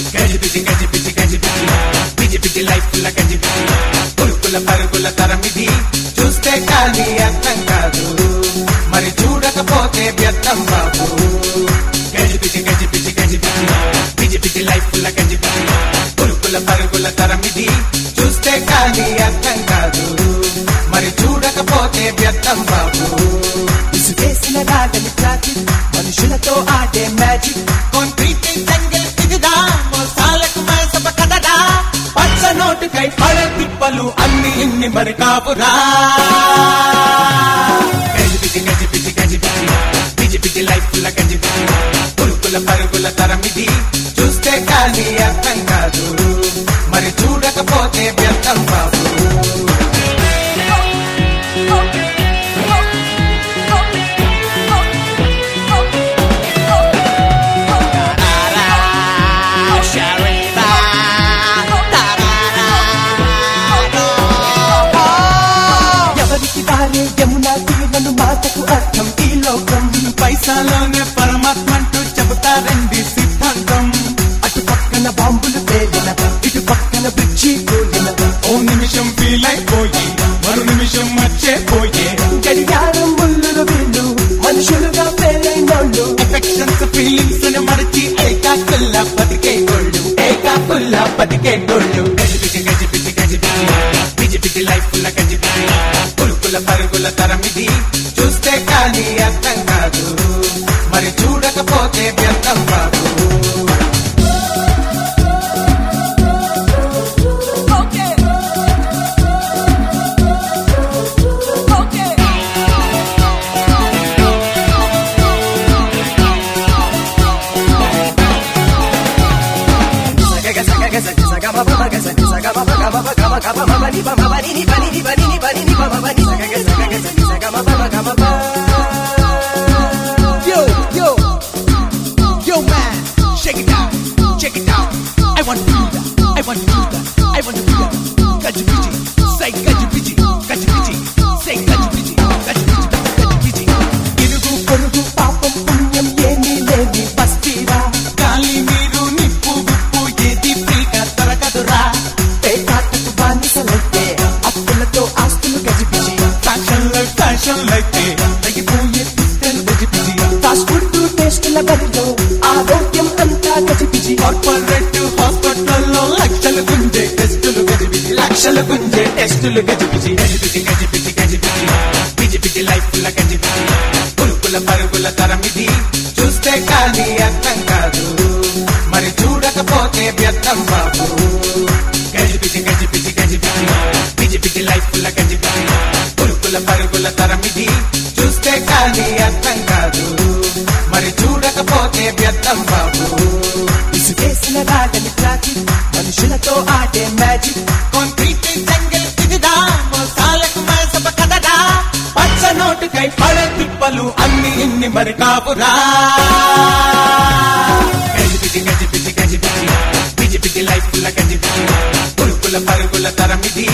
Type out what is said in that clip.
గజిబిజి గజిబిజి గజిబిజి PG PG life ల గజిబిజి పులుకుల పరుగుల తరమిది చూస్తే కానీ అర్థం కాదు మరి చూడకపోతే వ్యర్థం బాబు గజిబిజి గజిబిజి గజిబిజి పిజి పిజి లైఫ్ ల గజిబిజి పులుకుల పరుగుల తరమిది చూస్తే కానీ అర్థం కాదు మరి చూడకపోతే వ్యర్థం బాబు విసిరేసిన రాగని ట్రాఫిక్ మనుషులతో ఆడే మ్యాజిక్ కాంక్రీట్ జంగిల్ ఇదిదా మోసాలకు మైసప కదదా పచ్చ నోటుకై పడే తిప్పలు అన్ని ఇన్ని మరి కాపురా గజిబిజి గజిబిజి గజిబిజి పిజి పిజి లైఫ్ ల గజిబిజి పులుకుల పరుగుల తరమిది చూస్తే కానీ అర్థం కాదు మరి చూడకపోతే వ్యర్థం బాబు ఎవరికి వారే యమునా తీరను మాటకు అర్థం ఈ లోకం పైసాలోనే పరమాత్మంటూ చెబుతారండి సిద్ధాంతం అటు పక్కన బాంబులు పేలిన ఇటు పక్కన బ్రిడ్జి కూలిన ఓ నిమిషం ఫీల్ అయిపోయి మరో నిమిషం మర్చిపోయే గడియారం ముళ్ళులు వీళ్ళు మనుషులుగా పేరైనోళ్ళు ఎఫెక్షన్స్ ఫీలింగ్స్ ని మరచి ఏకాకుల్ల బతికే గోళ్ళు ఏకాకుల్ల బతికే గోళ్ళు గజిబిజి గజిబిజి గజిబిజి పిజి పిజి లైఫ్ ల గజిబిజి పులుకుల పరుగుల తరమిది చూస్తే కానీ అర్థం కాదు మరి చూడకపోతే వ్యర్థం బాబు Yo, yo, yo, man, shake it out, check it out. I want to do that. I want to do that. I want to do that. Gaji biji, say gaji biji, gaji biji, say gaji biji, gaji biji, gaji biji. ఇరుగు పొరుగు పాపం పుణ్యం ఏమీ లేని బస్తీరా గాలి నీరు నిప్పు ఉప్పు ఏది ఫ్రీగా దొరకదురా పేకాటకు బానిసలైతే అప్పులతో ఆస్తులు గజిబిజి ఫ్యాషన్లో ఫ్యాషన్లు అయితే తగ్గిపోయే పుస్తలు గజిబిజి ఫాస్ట్ ఫుడ్ టేస్టుల బరిలో ఆరోగ్యం అంతా గజిబిజి కార్పొరేట్ హాస్పిటల్లో లక్షల గుంజే టెస్టులు గజిబిజి లక్షల గుంజే టెస్టులు గజిబిజి గజిబిజి గజిబిజి గజిబిజి పిజి పిజి లైఫ్ ల గజిబిజి పులుకుల పరుగుల తరమిది చూస్తే కానీ అర్థం కాదు మరి చూడకపోతే వ్యర్థం బాబు గజిబిజి గజిబిజి గజిబిజి పిజి పిజి లైఫ్ ల గజిబిజి పులుకుల పరుగుల తరమిది చూస్తే కానీ అర్థం కాదు మరి చూడకపోతే వ్యర్థం బాబు విసిరేసిన రాగని ట్రాఫిక్ మనుషులతో ఆడే మ్యాజిక్ కాంక్రీట్ జంగిల్ ఇదిదా మోసాలకు మైసప కదదా పచ్చ నోటుకై పడే తిప్పలు అన్ని ఇన్ని మరి కాపురా గజిబిజి గజిబిజి గజిబిజి పిజి పిజి లైఫ్ ల గజిబిజి పులుకుల పరుగుల తరమిది